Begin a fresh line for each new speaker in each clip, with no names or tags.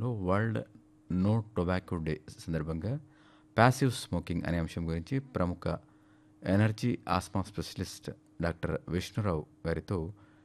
కార్యక్రమంలో world no tobacco day సందర్భంగా passive smoking అనే అంశం గురించి ప్రముఖ allergy asthma specialist doctor Vishnu Rao గారితో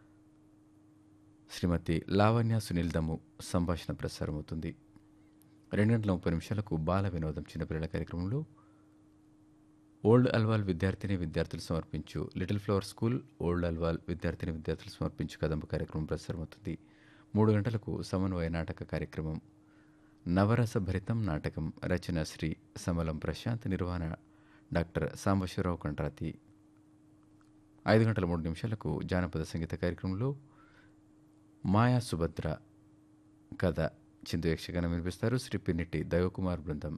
శ్రీమతి లావణ్య సునీల్ దమ్ము సంభాషణ ప్రసారమవుతుంది రెండు గంటల ముప్పై నిమిషాలకు బాల వినోదం చిన్నపిల్లల కార్యక్రమంలో ఓల్డ్ అల్వాల్ విద్యార్థిని విద్యార్థులు సమర్పించు little flower school old Alwal విద్యార్థిని విద్యార్థులు సమర్పించు కదంబ కార్యక్రమం ప్రసారమవుతుంది మూడు గంటలకు సమన్వయ నాటక కార్యక్రమం నవరస భరితం నాటకం రచన శ్రీ సమలం ప్రశాంత్ నిర్వహణ డాక్టర్ సాంబశివరావు కండ్రాతి ఐదు గంటల మూడు నిమిషాలకు జానపద సంగీత కార్యక్రమంలో మాయా సుభద్ర కథ చిందు యక్షగానం వినిపిస్తారు శ్రీ పిన్నిటి దైవకుమార్ బృందం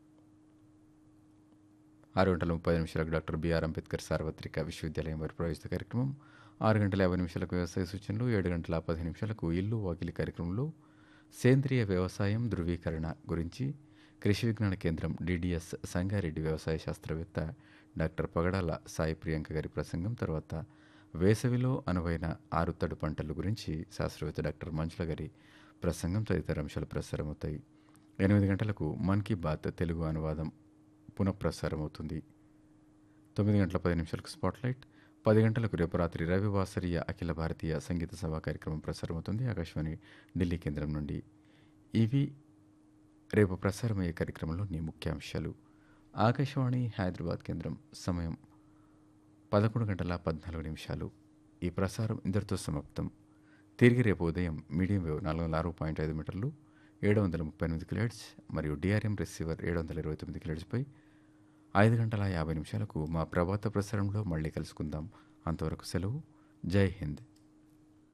ఆరు గంటల ముప్పై నిమిషాలకు డాక్టర్ బిఆర్ అంబేద్కర్ సార్వత్రిక విశ్వవిద్యాలయం వారి ప్రవేశిత కార్యక్రమం ఆరు గంటల యాభై నిమిషాలకు వ్యవసాయ సూచనలు ఏడు గంటల పదిహేను నిమిషాలకు ఇల్లు వాకిలి కార్యక్రమంలో సేంద్రియ వ్యవసాయం ధృవీకరణ గురించి కృషి విజ్ఞాన కేంద్రం డిడిఎస్ సంగారెడ్డి వ్యవసాయ శాస్త్రవేత్త డాక్టర్ పగడాల సాయి ప్రియాంక గారి ప్రసంగం తర్వాత వేసవిలో అనువైన ఆరుతడు పంటల గురించి శాస్త్రవేత్త డాక్టర్ మంజుల గారి ప్రసంగం తదితర అంశాలు ప్రసారమవుతాయి ఎనిమిది గంటలకు మన్ కీ బాత్ తెలుగు అనువాదం పునఃప్రసారం అవుతుంది తొమ్మిది గంటల పది నిమిషాలకు స్పాట్లైట్ పది గంటలకు రేపు రాత్రి రవివాసరీయ అఖిల భారతీయ సంగీత సభ కార్యక్రమం ప్రసారమవుతుంది ఆకాశవాణి ఢిల్లీ కేంద్రం నుండి ఇవి రేపు ప్రసారమయ్యే కార్యక్రమంలోని ముఖ్యాంశాలు ఆకాశవాణి హైదరాబాద్ కేంద్రం సమయం పదకొండు గంటల పద్నాలుగు నిమిషాలు ఈ ప్రసారం ఇందరితో సమాప్తం తిరిగి రేపు ఉదయం మీడియం వేవ్ నాలుగు వందల ఆరు పాయింట్ ఐదు మీటర్లు ఏడు వందల ముప్పై ఎనిమిది కిలోహెడ్స్ మరియు డిఆర్ఎం రిసీవర్ ఏడు వందల ఇరవై తొమ్మిది కిలోహెడ్స్పై ఐదు గంటల యాభై నిమిషాలకు మా ప్రభాత ప్రసారంలో మళ్ళీ కలుసుకుందాం అంతవరకు సెలవు జై హింద్